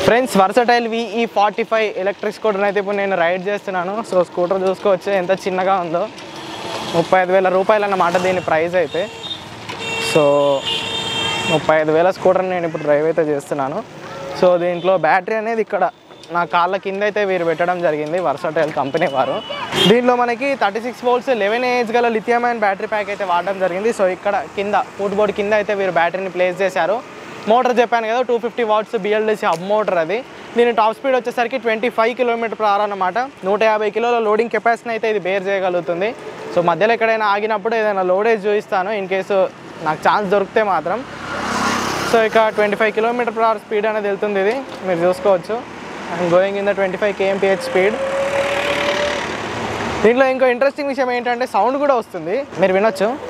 friends versatile V E forty five electric scooter అయితే ఇప్పుడు నేను రైడ్ చేస్తున్నాను సో స్కూటర్ చూసుకోవచ్చు ఎంత చిన్నగా ఉందో ముప్పై ఐదు వేల రూపాయలు అన్నమాట దీని ప్రైస్ అయితే సో ముప్పై ఐదు వేల స్కూటర్ నేను ఇప్పుడు డ్రైవ్ అయితే చేస్తున్నాను సో దీంట్లో బ్యాటరీ అనేది ఇక్కడ నా కాళ్ళ కింద అయితే వీరు పెట్టడం జరిగింది వర్సటైల్ కంపెనీ వారు దీంట్లో మనకి థర్టీ సిక్స్ వోల్ట్స్ లెవెన్ ఏజ్ గల లిథియం అండ్ బ్యాటరీ ప్యాక్ అయితే వాడడం జరిగింది సో ఇక్కడ కింద ఫుట్ బోర్డ్ కింద అయితే వీరు బ్యాటరీని ప్లేస్ చేశారు మోటార్ చెప్పాను కదా two fifty watts B L D C hub motor అది దీని టాప్ స్పీడ్ వచ్చేసరికి twenty five kilometer per hour అనమాట నూట యాభై కిలోల లోడింగ్ కెపాసిటీ అయితే ఇది బేర్ చేయగలుగుతుంది సో మధ్యలో ఎక్కడైనా ఆగినప్పుడు ఏదైనా లోడేజ్ చూపిస్తాను ఇన్ కేసు నాకు ఛాన్స్ దొరికితే మాత్రం సో ఇక twenty five kilometer per hour speed అనేది వెళ్తుంది ఇది మీరు చూసుకోవచ్చు and going in the twenty five K M P H speed దీంట్లో ఇంకో ఇంట్రెస్టింగ్ విషయం ఏంటంటే సౌండ్ కూడా వస్తుంది మీరు వినొచ్చు